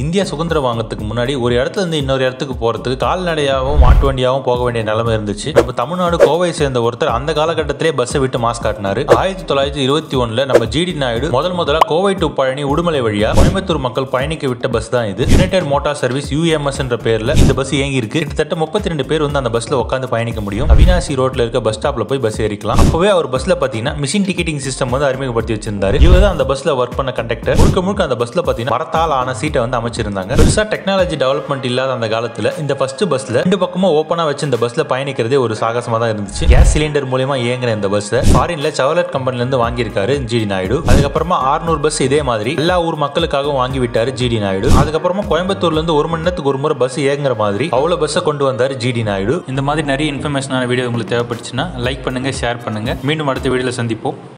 India சுதந்திரம் வாங்கறதுக்கு முன்னாடி ஒரு இடத்துல இருந்து இன்னொரு இடத்துக்கு போறதுக்கு கால்நடையாகவும் மாட்டு வண்டியாகவும் போக வேண்டிய நிலைமை இருந்துச்சு நம்ம தமிழ்நாடு கோவை சேர்ந்த ஒருத்தர் அந்த காலகட்டத்திலே பஸ்ஸை விட்டு மாஸ் காட்டினாரு ஆயிரத்தி தொள்ளாயிரத்தி இருபத்தி ஒண்ணுல நம்ம ஜிடி நாயுடு முதல் முதலா கோவை டு பழனி உடுமலை வழியா கோயம்புத்தூர் மக்கள் பயணிக்க விட்ட பஸ் தான் இது யுனைடெட் மோட்டார் சர்வீஸ் யூஎம்எஸ் என்ற பேர்ல இந்த பஸ் இயங்கி இருக்கு கிட்டத்தட்ட முப்பத்தி ரெண்டு பேர் வந்து அந்த பஸ்ல உட்காந்து பயணிக்க முடியும் அவினாசி ரோட்ல இருக்க பஸ் ஸ்டாப்ல போய் பஸ் ஏறிக்கலாம் அப்பவே அவர் பஸ்ல பாத்தீங்கன்னா மிஷின் டிக்கெட்டிங் சிஸ்டம் வந்து அறிமுகப்படுத்தி வச்சிருந்தாரு இவர் தான் அந்த பஸ்ல ஒர்க் பண்ண கண்டக்டர் முழுக்க முழுக்க அந்த பஸ்ல பாத்தீங்கன்னா மரத்தால் ஆன சீட்டை வந்து அமைச்சிருந்தாங்க பெருசா டெக்னாலஜி டெவலப்மெண்ட் இல்லாத அந்த காலத்துல இந்த ஃபர்ஸ்ட் பஸ்ல ரெண்டு பக்கமும் ஓப்பனா வச்சு இந்த பஸ்ல பயணிக்கிறதே ஒரு சாகசமா தான் இருந்துச்சு கேஸ் சிலிண்டர் மூலியமா இயங்குற இந்த பஸ் ஃபாரின்ல செவலட் கம்பெனில இருந்து வாங்கியிருக்காரு ஜிடி நாயுடு அதுக்கப்புறமா 600 பஸ் இதே மாதிரி எல்லா ஊர் மக்களுக்காகவும் வாங்கி விட்டாரு ஜிடி நாயுடு அதுக்கப்புறமா கோயம்புத்தூர்ல இருந்து ஒரு மணி நேரத்துக்கு ஒரு முறை பஸ் இயங்குற மாதிரி அவ்வளவு பஸ்ஸை கொண்டு வந்தாரு ஜிடி நாயுடு இந்த மாதிரி நிறைய இன்ஃபர்மேஷனான வீடியோ உங்களுக்கு தேவைப்பட்டுச்சுன்னா லைக் பண்ணுங்க ஷேர் பண்ணுங்க மீண்டும் அடுத்த வீடியோல சந்திப்போம்